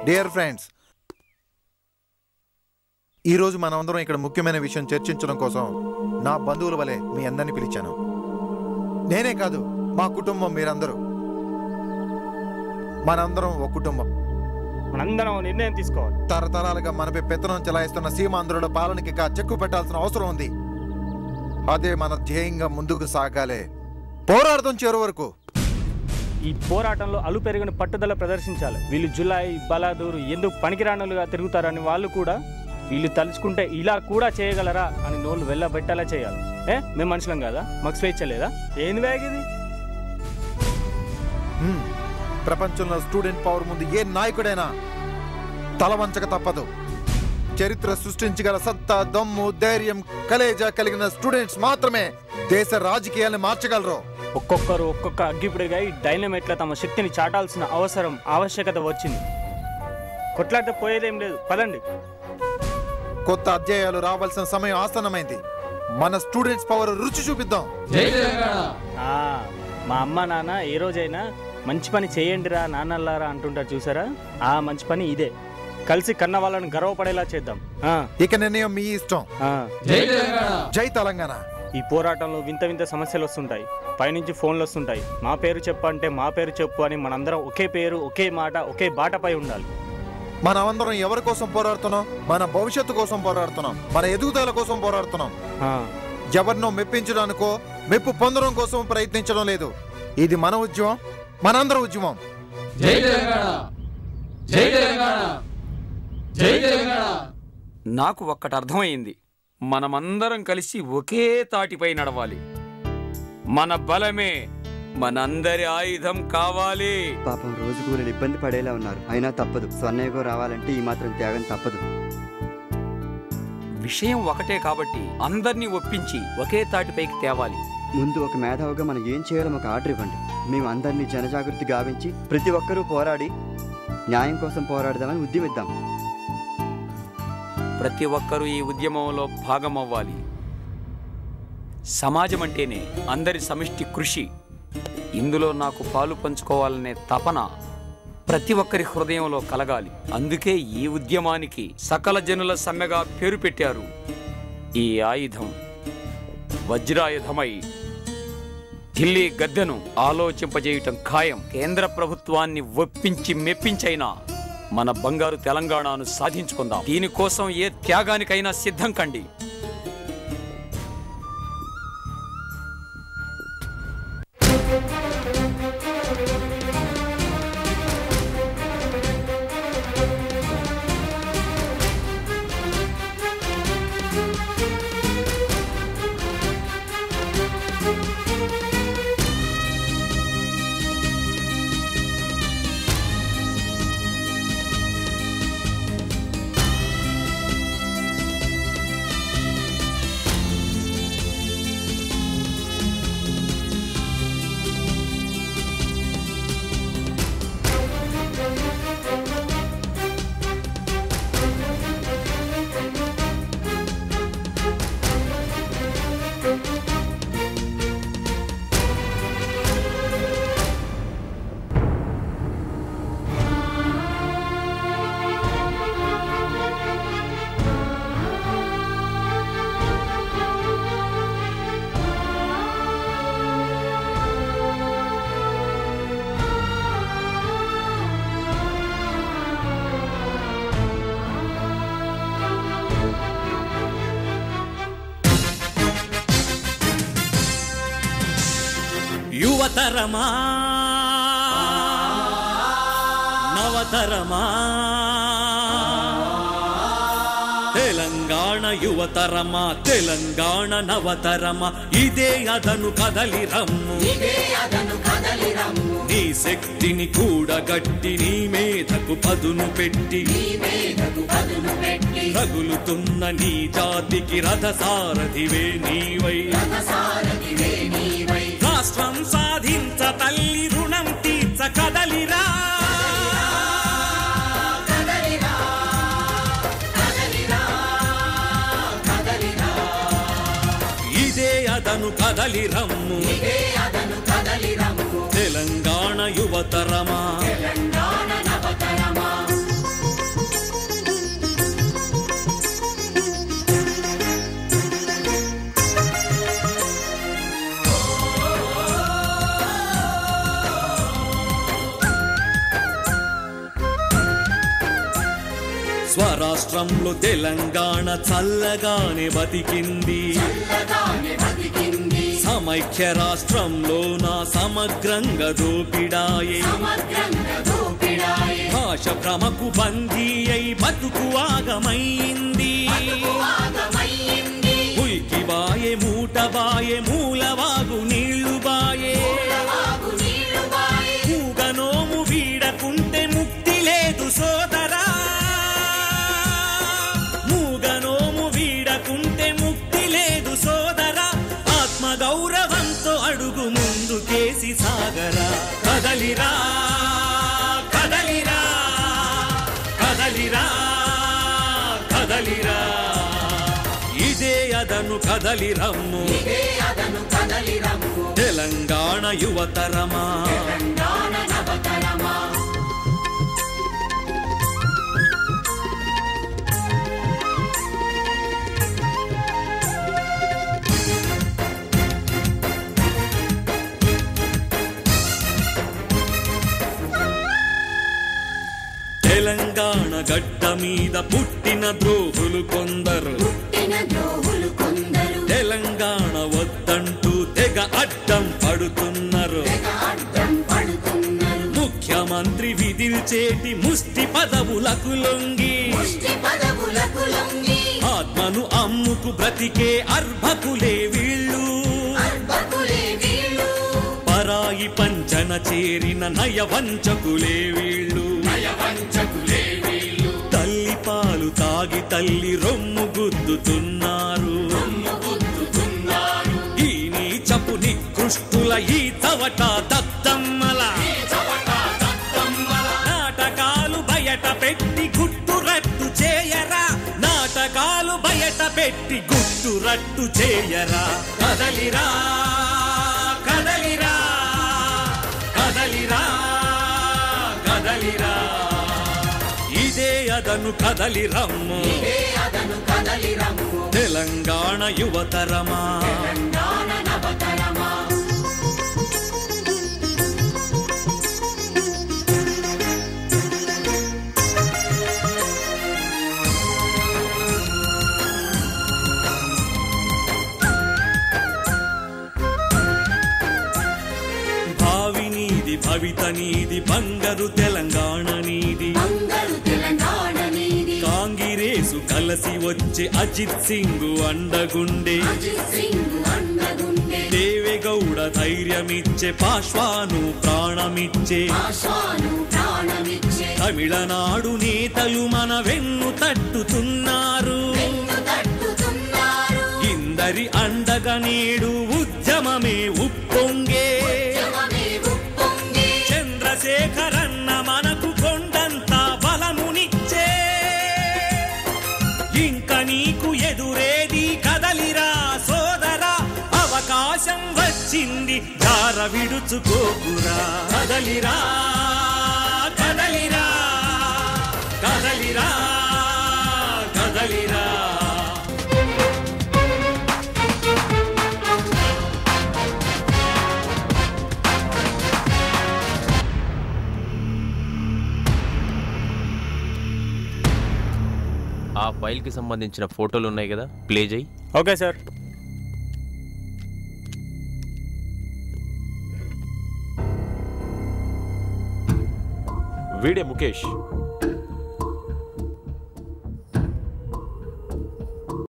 Dear friends ఈరోజు మనమందరం ఇక్కడ ముఖ్యమైన విషయం చర్చించడం కోసం నా బంధువుల వలె మీ అందరిని పిలిచాను నేనే కాదు మా కుటుంబం మీరందరూ మనందరం ఒక కుటుంబం మనందరం ఓ నిర్ణయం తీసుకోవాలి తరతరాలుగా మనపై పెత్తనం చెలాయిస్తున్న సీమాంధ్రుల పాలనకి ఇక చెక్కు పెట్టాల్సిన అవసరం ఉంది అదే మన ధ్యేయంగా ముందుకు సాగాలే పోరాడదాం చివరి వరకు ఈ పోరాటంలో అలు పెరిగిన పట్టుదల ప్రదర్శించాలి వీళ్ళు జులై బలాదూరు ఎందుకు పనికిరానులుగా తిరుగుతారని వాళ్ళు కూడా వీళ్ళు తలుచుకుంటే ఇలా కూడా చేయగలరా అని నోళ్ళు వెళ్ళబెట్టేలా చేయాలి ఏ మేము మనుషులం కదా మాకు స్వేచ్ఛ లేదా ఏంది బ్యాగ్ ఇది హ్మ్. ప్రపంచంలో స్టూడెంట్ పవర్ ముందు ఏ నాయకుడైనా తల వంచక తప్పదు చరిత్ర సృష్టించగల సత్తా దమ్ము ధైర్యం కలేజా కలిగిన స్టూడెంట్స్ మాత్రమే దేశ రాజకీయాన్ని మార్చగలరు ఒక్కొక్కరు ఒక్కొక్క అగ్గిపుడిగా ఈ డైనమేట్ల తమ శక్తిని చాటాల్సిన అవసరం ఆవశ్యకత వచ్చింది కొట్లాడితే పోయేదేం లేదు పదండి కొత్త అధ్యాయాలు రావాల్సిన సమయం ఆసన్నమైంది మన స్టూడెంట్స్ పవర్ రుచి చూపిద్దాం ఆ, మా అమ్మ నాన్న ఏ రోజైనా మంచి పని చేయండిరా నాన్నల్లారా అంటుంటారు చూసారా ఆ మంచి పని ఇదే కలిసి కన్న వాళ్ళని గర్వపడేలా చేద్దాం ఆ, ఇక నిర్ణయం మీ ఇష్టం ఆ. జై తెలంగాణ ఈ పోరాటంలో వింత వింత సమస్యలు వస్తుంటాయి పైనుంచి ఫోన్లు వస్తుంటాయి మా పేరు చెప్పు అంటే మా పేరు చెప్పు అని మనందరం ఒకే పేరు ఒకే మాట ఒకే బాటపై ఉండాలి మనమందరం ఎవరి కోసం పోరాడుతున్నాం మన భవిష్యత్తు కోసం పోరాడుతున్నాం మన ఎదుగుదల కోసం పోరాడుతున్నాం ఆ, ఎవరినో మెప్పించడానికో మెప్పు పొందడం కోసం ప్రయత్నించడం లేదు ఇది మన ఉద్యమం మనందరం ఉద్యమం నాకు ఒక్కటి అర్థమైంది మనమందరం కలిసి ఒకే తాటిపై నడవాలి మన బలమే మనందరి ఆయుధం కావాలి పాపం రోజు కూలీలు ఇబ్బంది పడేలా ఉన్నారు అయినా తప్పదు స్వర్ణయుగం రావాలంటే ఈ మాత్రం త్యాగం తప్పదు విషయం ఒకటే కాబట్టి అందర్నీ ఒప్పించి ఒకే తాటిపైకి తేవాలి ముందు ఒక మేధావుగా మనం ఏం చేయాలో మాకు ఆర్డర్ ఇవ్వండి మేము అందరినీ జనజాగృతి గావించి ప్రతి ఒక్కరూ పోరాడి న్యాయం కోసం పోరాడదామని ఉద్యమిద్దాం ప్రతి ఒక్కరూ ఈ ఉద్యమంలో భాగమవ్వాలి సమాజం అంటేనే అందరి సమిష్టి కృషి ఇందులో నాకు పాలు పంచుకోవాలనే తపన ప్రతి ఒక్కరి హృదయంలో కలగాలి అందుకే ఈ ఉద్యమానికి సకల జనుల సమ్మెగా పేరు పెట్టారు ఈ ఆయుధం వజ్రాయుధమై ఢిల్లీ గద్దెను ఆలోచింపజేయటం ఖాయం కేంద్ర ప్రభుత్వాన్ని ఒప్పించి మెప్పించైనా మన బంగారు తెలంగాణను సాధించుకుందాం దీనికోసం ఏ త్యాగానికైనా సిద్ధం కండి యువతరమా నవతరమా తెలంగాణ యువతరమా తెలంగాణ నవతరమా ఇదే అదను కదలి రమ్ము నీ శక్తిని కూడగట్టి నీ మేధకు పదును పెట్టి రగులుతున్న నీ జాతికి రథసారథివే నీవై రాష్ట్రం సాధించ తల్లి రుణం తీర్చ కదలిరా ఇదే అదను కదలి రమ్ము తెలంగాణ యువతరమా స్వరాష్ట్రంలో తెలంగాణ చల్లగానే బతికింది సమైక్య రాష్ట్రంలో నా సమగ్రంగా దోపిడాయే భాష భ్రమకు బందీ అయి బతుకు ఆగమైంది ఉల్కి బాయే మూట బాయే మూలవాగు నీళ్లు బాయే మూగనోము వీడకుంటే ముక్తి లేదు సోదరా మూగనోము వీడకుంటే ముక్తి లేదు సోదరా ఆత్మ గౌరవంతో అడుగు ముందుకేసి సాగరా కదలిరా కదలిరా కదలిరా కదలిరా ఇదే అదను కదలిరమ్ము తెలంగాణ యువతరమా తెలంగాణ గడ్డ మీద పుట్టిన ద్రోహులు కొందరు తెలంగాణ వద్దంటూ తెగ అడ్డం పడుతున్నారు ముఖ్యమంత్రి విధిల్చేటి ముష్టి పదవులకు లొంగి ఆత్మను అమ్ముకు బ్రతికే అర్భకులే వీళ్ళు పరాయి పంచన చేరిన నయవంచకులే వీళ్ళు తల్లి పాలు తాగి తల్లి రొమ్ము గుద్దుతున్నారు ఈ నీచపు నికృష్టుల ఈ తవట దత్తమ్మల నాటకాలు బయట పెట్టి గుట్టు రట్టు చేయరా నాటకాలు బయట పెట్టి గుట్టు రట్టు చేయరా కదలిరా కదలిరా కదలిరా కదలిరా ఇదే అదను కదలిరమ్ము తెలంగాణ యువతరమా భావి నీది భవిత నీది బంగారు తెలంగాణ నీది కాంగిరేసు కలసి వచ్చే అజిత్ సింగ్ అండగుండే దేవేగౌడ ధైర్యమిచ్చే పాశ్వాను ప్రాణమిచ్చే తమిళనాడు నేతలు మన వెన్ను తట్టుతున్నారు ఇందరి అండగా నేడు ఉద్యమమే ఉప్పొంగే చంద్రశేఖరన్న మనకు కొండంత బలమునిచ్చే ఇంక నీకు ఎదురేది కదలిరా సోదరా అవకాశం వచ్చింది జార విడుచుకోకురా కదలిరా కదలిరా కదలిరా కదలిరా ఆ ఫైల్కి సంబంధించిన ఫోటోలు ఉన్నాయి కదా ప్లే చేయి ఓకే సార్ వీడే ముఖేష్